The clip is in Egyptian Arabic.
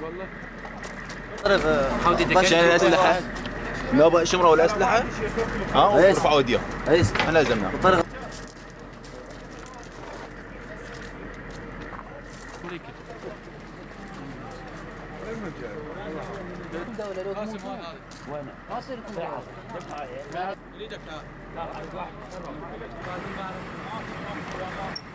عشان الاسلحه نبغى شمروا الاسلحه ها ورفعوا ايديهم ايش احنا لزمناهم بالطريقه وين؟